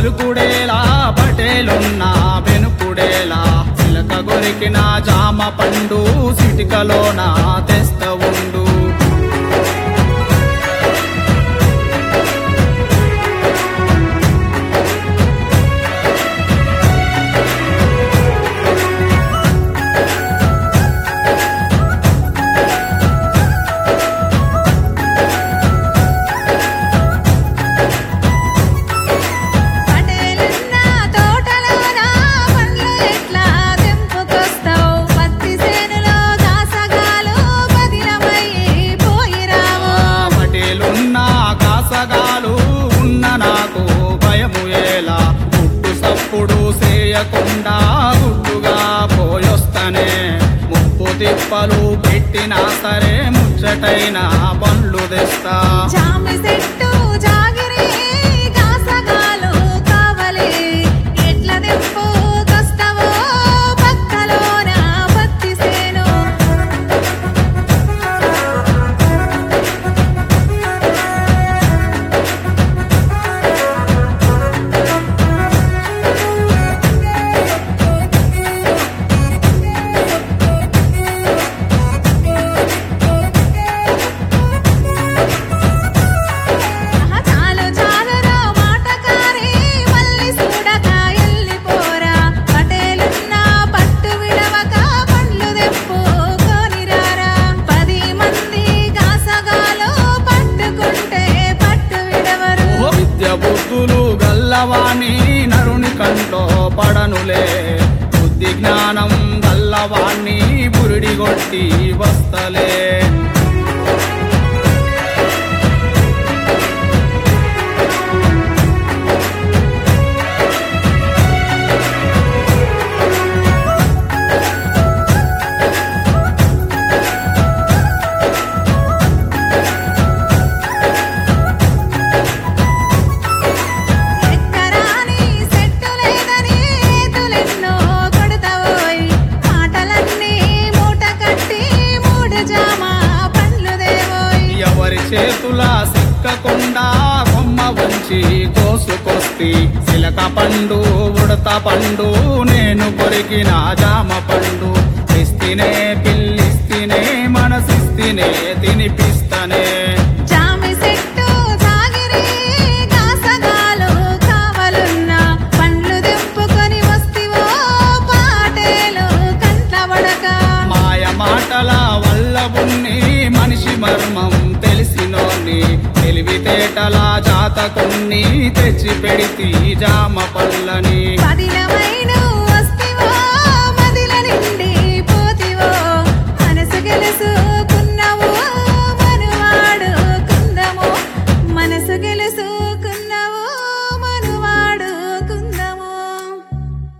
పలుకుడేలా పటేలున్నా వెనుకుడేలా చిలక గొరికిన జామ పండు సిటికలోన తెస్త ఉండు పటేలున్న తోటలోన పండ్లు ఎట్లా తెంపుకొస్తావు పత్తి చేనులో దాసగాలు బదిలమయ్యి పోయిరావు పటేలున్న కాసగాలు ఉన్న నాకు భయము ఎలా గుట్టు సప్పుడు చేయకుండా గుట్టుగా పోయొస్తనే ముప్పు తిప్పలు పెట్టినా సరే ముచ్చటైన పండ్లు తెస్తా జామి చెట్టు జాగిరి దాసగాలు కావలి ఎట్లా తెంపుకొస్తావో పక్కలోన పత్తి చేను ఆహా, చాలు చాలురా మాటకారి మళ్ళీ చూడక ఎల్లిపోరా పటేలున్న పట్టు విడవక పండ్లు తెంపుకొనిరారా పది మంది గాసగాలు పట్టుకుంటే పట్టు విడవరు ఓ విద్య బుద్ధులు గల్లవాణి నరుని కంట్లో పడనులే బుద్ధి జ్ఞానం గల్లవాణ్ణి బురిడి కొట్టి వస్తలే ఎక్కరాని సెట్టు లేదని ఏతులెన్నో కొడతావోయ్ మాటలన్నీ మూట కట్టి మూడు జామ పండ్లు దేవోయ్ ఎవరి చేతుల సిక్కకుండా కొమ్మ వంచి కోసుకొస్తి సిలక పండు ఉడత పండు నేను కొరికిన జామ పండు ఇస్తినే పిల్లిస్తినే మనసిస్తినే తినిపిస్తనే జామి చెట్టు జాగిరి గాసగాలు కావలున్న పండ్లు దింపుకొని వస్తివో పాటేలు కంట్ల పడక మాయ మాటల వల్ల ఉన్ని మనిషి మర్మం తెలిసినోని తెలివితేటల జాతకున్ని తెచ్చి పెడితి జామ పళ్ళని